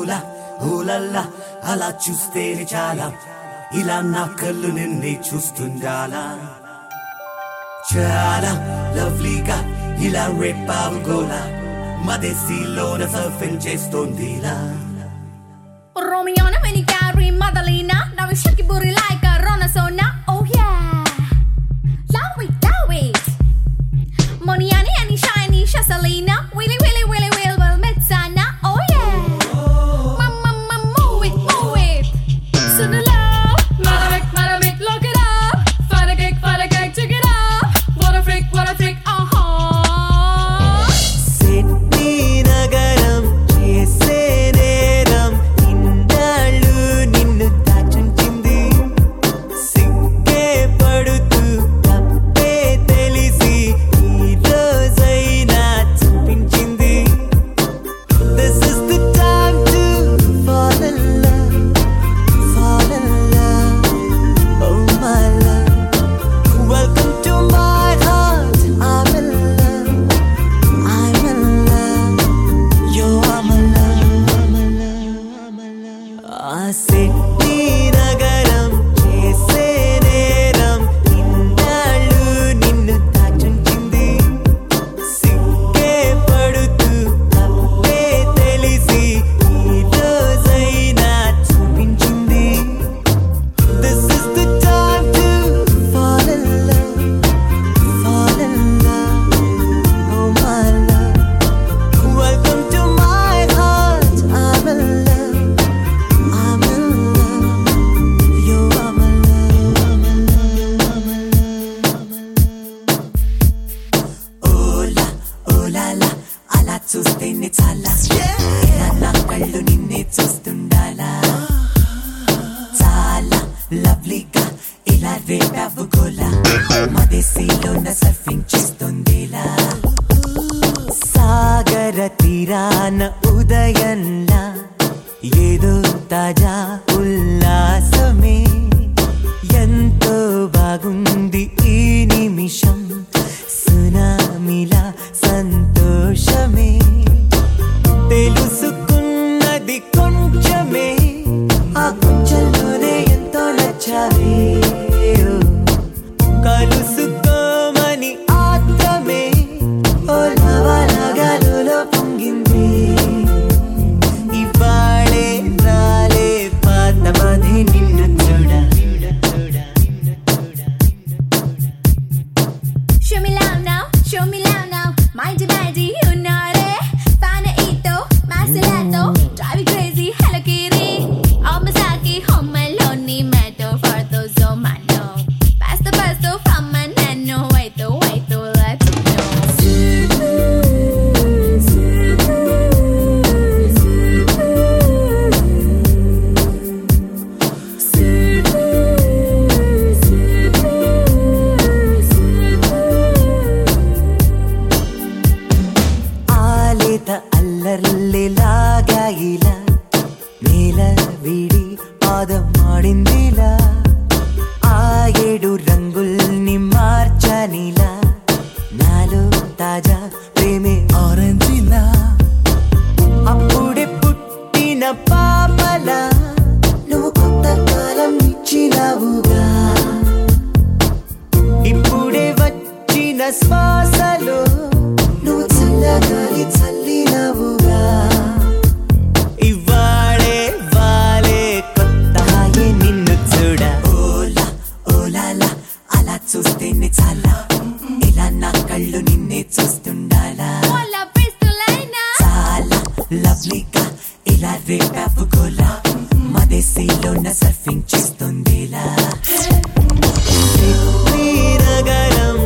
ఓలా ఓలల్లా అలా చూస్తే చాలా ఇలా నా కళ్ళు నిన్నే చూస్తుండాలా చాలా లవ్లీగా ఇలా రేపావు గోలా మదేశీలోన సర్ఫింగ్ చేస్తోందిలా Romiona when you carry Madalena. Now we shake your booty like a Ronasona. Oh yeah. Love it, love it. Moniani and shiny Shasalina. Willy, willy, willy, will, will, Metsana. Oh yeah. Mama, mama, move it, move it. So the love. Madamic, Madamic, look it up. Find a cake, find a cake, check it up. What a freak, what a freak, uh huh. Sydney నగరం చేసే నేరం ఇన్నాళ్ళు నిన్ను దాచుంచింది సిగ్గే పడుతూ తప్పే తెలిసి ఈ రోజైనా చూపించింది This is the time to fall in love, fall in love, oh my love. Welcome to my heart, I'm in love. I'm in love. You are my love. I'm in love. I'm in love. ఆ Sydney నగరం చేసే నేరం ఇన్నాళ్ళు నిన్ను దాచుంచింది సిగ్గే పడుతూ తప్పే తెలిసి ఈ రోజైనా చూపించింది This is the time to fall in love, fall in love. Oh my love, welcome to my heart. I'm in love, I'm in love. You are my love, I'm in love, I'm in love, I'm in love. ఓలా ఓలాలా అలా చూస్తేనే చాలా ఇలా నా కళ్ళు నిన్నే చూస్తుండాలా చాలా లవ్లీగా ఇలా రేపావు గోలా మదేశీలోన సర్ఫింగ్ చేస్తుందిలా సాగర తీరాన ఉదయంలా ఏదో తాజా ఉల్లాసమే ఎంతో బాగుంది ఈ నిమిషం సునామిలా సంతోషమే తెలుసుకున్నది కొంచెమే ఆ కొంచెంలోనే ఎంతో నచ్చావే ఓ. కలుసుకోమని ఆత్రమే ఓ లవలగలులో పొంగింది ఇవాళే రాలే పాతమది నిన్ను చూడ Show me love now, show me love now. Mighty mighty, you know it. Panaito, Marcelato, drive you crazy, Hello Kitty. Oh, Masaki, home alone, meto for those oh man no. Pasto, pasto, from my nano, wait, oh, wait, oh, let you ఆలేత అల్లర్లేలాగా ఇలా నేల విడి పాదం ఆడిందిలా ఆ ఏడు రంగుల్ని మార్చనిలా నాలో తాజా ప్రేమే ఆరెంజిలా అప్పుడే పుట్టిన పాపలా నువ్వు కొత్త కాలం ఇచ్చినావుగా ఇప్పుడే వచ్చిన శ్వాసలో నువ్వు చల్లగాలి చల్లినవుగా ఇవాళే వాలే కొత్త హాయి నిన్ను చూడ ఓలా ఓలాలా అలా చూస్తేనే చాలా ఇలా నా కళ్ళు నిన్నే చూస్తుండాలా Hola, Pistolina. చాలా లవ్లీగా ఇలా రేపావు గోలా మదేశీలోన సర్ఫింగ్ చేస్తుందిలా సిడ్నీ నగరం